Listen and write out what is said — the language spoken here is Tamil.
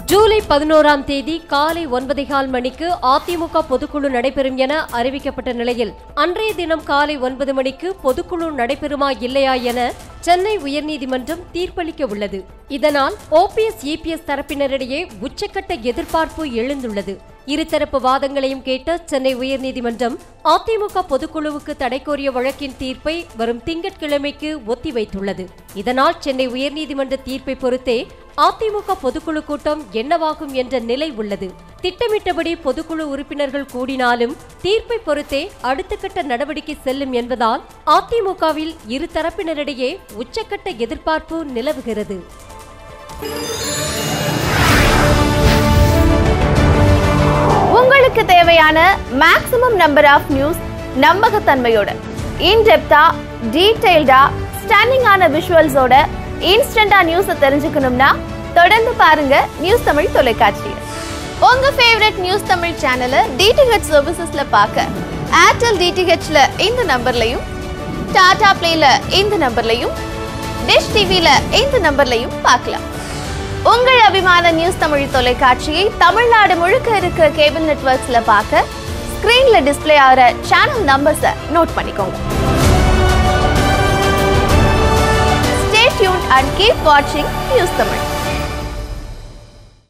ஜூலை பதினோராம் தேதி காலை ஒன்பதே கால் மணிக்கு அதிமுக பொதுக்குழு நடைபெறும் என அறிவிக்கப்பட்ட நிலையில் அன்றைய தினம் காலை ஒன்பது மணிக்கு பொதுக்குழு நடைபெறுமா இல்லையா என சென்னை உயர்நீதிமன்றம் தீர்ப்பளிக்க உள்ளது இதனால் ஓபிஎஸ் இபிஎஸ் தரப்பினரிடையே உச்சக்கட்ட எதிர்பார்ப்பு எழுந்துள்ளது இருதரப்பு வாதங்களையும் கேட்ட சென்னை உயர்நீதிமன்றம் அதிமுக பொதுக்குழுவுக்கு தடை கோரிய வழக்கின் தீர்ப்பை வரும் திங்கட்கிழமைக்கு ஒத்திவைத்துள்ளது இதனால் சென்னை உயர்நீதிமன்ற தீர்ப்பை பொறுத்தே அதிமுக பொதுக்குழு கூட்டம் என்னவாகும் என்ற நிலை உள்ளது திட்டமிட்டபடி பொதுக்குழு உறுப்பினர்கள் கூடினாலும் தீர்ப்பை பொறுத்தே அடுத்த கட்ட நடவடிக்கை செல்லும் என்பதால் அதிமுகவில் இரு தரப்பினரிடையே உச்சக்கட்ட எதிர்பார்ப்பு நிலவுகிறது உங்களுக்கு தேவையான மேக்ஸிமம் நம்பர் ஆஃப் நியூஸ் நம்பகத்தன்மையோட இன்டெப்தா டீடைல்டா ஸ்டன்னிங்கான விஷுவல்ஸோட இன்ஸ்டண்டா நியூஸை தெரிஞ்சுக்கணும்னா தொடர்ந்து பாருங்க நியூஸ் தமிழ் தொலைக்காட்சி உங்க ஃபேவரட் நியூஸ் தமிழ் சேனலை டிடிஹெச் சர்வீசஸ்ல பார்க்க ஏர்டெல் டிடிஹெச்ல இந்த நம்பர்லையும் டாடா பிளேல இந்த நம்பர்லையும் டிஷ் டிவில இந்த நம்பர்லையும் பார்க்கலாம் உங்கள் அபிமான நியூஸ் தமிழ் தொலைக்காட்சியை தமிழ்நாடு முழுக்க இருக்க கேபிள் நெட்வொர்க்ஸ்ல பார்க்க ஸ்கிரீன்ல டிஸ்ப்ளே ஆகிற சேனல் நம்பர்ஸை நோட் பண்ணிக்கோங்க ஸ்டே டியூன் அண்ட் கீப் வாட்சிங் நியூஸ் தமிழ்